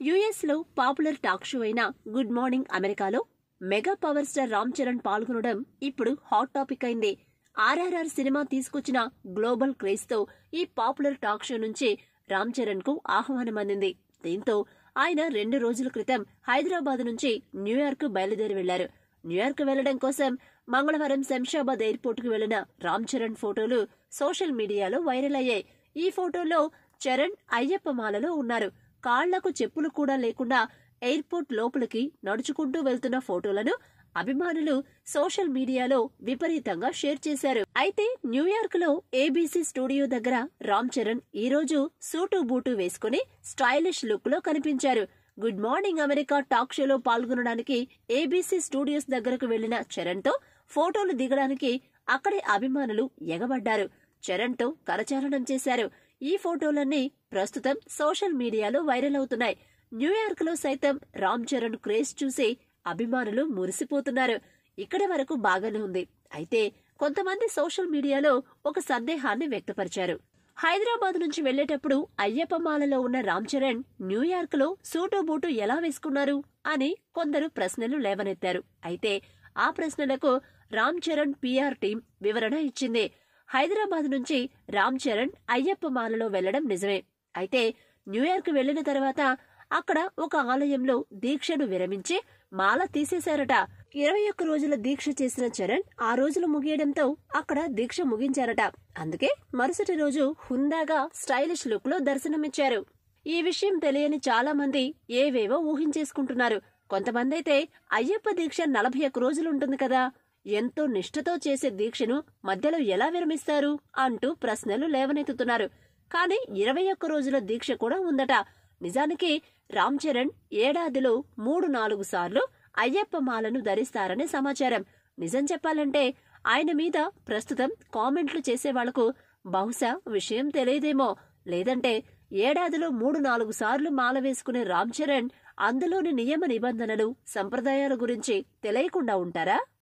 US లో popular talk show అయిన good morning అమెరికాలో mega power star Ram Charan పాల్గొనడం ఇప్పుడు హాట్ టాపిక్ అయింది ఆర్ఆర్ఆర్ సినిమా తీసుకొచ్చిన గ్లోబల్ క్రేజ్ తో ఈ పాపులర్ టాక్ షో నుంచి రామ్ చరణ్ కు ఆహ్వానం అందింది దీంతో ఆయన రెండు రోజుల క్రితం హైదరాబాద్ నుంచి న్యూయార్క్ బయలుదేరి వెళ్లారు న్యూయార్క్ వెళ్లడం కోసం మంగళవారం శంషాబాద్ ఎయిర్పోర్ట్ కు వెళ్లిన రామ్ చరణ్ ఫోటోలు సోషల్ మీడియాలో వైరల్ అయ్యాయి ఈ ఫోటోలో చరణ్ అయ్యప్ప మాలలో ఉన్నారు కాళ్లకు చెప్పులు కూడా లేకుండా ఎయిర్పోర్ట్ లోపలికి నడుచుకుంటూ వెళ్తున్న ఫోటోలను అభిమానులు సోషల్ మీడియాలో విపరీతంగా షేర్ చేశారు అయితే న్యూయార్క్ లో ఏబీసీ స్టూడియో దగ్గర రామ్ చరణ్ ఈ రోజు సూటు బూటు వేసుకుని స్టైలిష్ లుక్ లో కనిపించారు గుడ్ మార్నింగ్ అమెరికా టాక్ షోలో పాల్గొనడానికి ఏబీసీ స్టూడియోస్ దగ్గరకు వెళ్లిన చరణ్ తో ఫోటోలు దిగడానికి అక్కడి అభిమానులు ఎగబడ్డారు చరణ్ తో కరచాలనం చేశారు ఈ ఫోటోలన్నీ ప్రస్తుతం సోషల్ మీడియాలో వైరల్ అవుతున్నాయి న్యూయార్క్ లో సైతం రామ్ చరణ్ క్రేజ్ చూసి అభిమానులు మురిసిపోతున్నారు ఇక్కడి వరకు బాగానే ఉంది అయితే కొంతమంది సోషల్ మీడియాలో ఒక సందేహాన్ని వ్యక్తపరిచారు హైదరాబాద్ నుంచి వెళ్లేటప్పుడు అయ్యప్ప మాలలో ఉన్న రామ్ చరణ్ న్యూయార్క్ లో సూటు బూటు ఎలా వేసుకున్నారు అని కొందరు ప్రశ్నలు లేవనెత్తారు అయితే ఆ ప్రశ్నలకు రామ్ చరణ్ పీఆర్ టీం వివరణ ఇచ్చింది హైదరాబాద్ నుంచి రామ్ చరణ్ అయ్యప్ప మాలలో వెళ్లడం నిజమే అయితే న్యూయార్క్ వెళ్లిన తర్వాత అక్కడ ఒక ఆలయంలో దీక్షను విరమించి మాల తీసేశారట ఇరవై ఒక్క రోజుల దీక్ష చేసిన చరణ్ ఆ రోజులు ముగియడంతో అక్కడ దీక్ష ముగించారట అందుకే మరుసటి రోజు హుందాగా స్టైలిష్ లుక్ లో దర్శనమిచ్చారు ఈ విషయం తెలియని చాలా మంది ఏవేవో ఊహించేసుకుంటున్నారు కొంతమందైతే అయ్యప్ప దీక్ష నలభై ఒక్క రోజులుంటుంది కదా ఎంతో నిష్ఠతో చేసే దీక్షను మధ్యలో ఎలా విరమిస్తారు అంటూ ప్రశ్నలు లేవనెత్తుతున్నారు కానీ ఇరవై ఒక్క రోజుల దీక్ష కూడా ఉందట నిజానికి రామ్ చరణ్ ఏడాదిలో మూడు నాలుగు సార్లు అయ్యప్ప మాలను ధరిస్తారని సమాచారం నిజం చెప్పాలంటే ఆయన మీద ప్రస్తుతం కామెంట్లు చేసేవాళ్లకు బహుశా విషయం తెలియదేమో లేదంటే ఏడాదిలో మూడు నాలుగు సార్లు మాల వేసుకునే రామ్ చరణ్ అందులోని నియమ నిబంధనలు సంప్రదాయాల గురించి తెలియకుండా ఉంటారా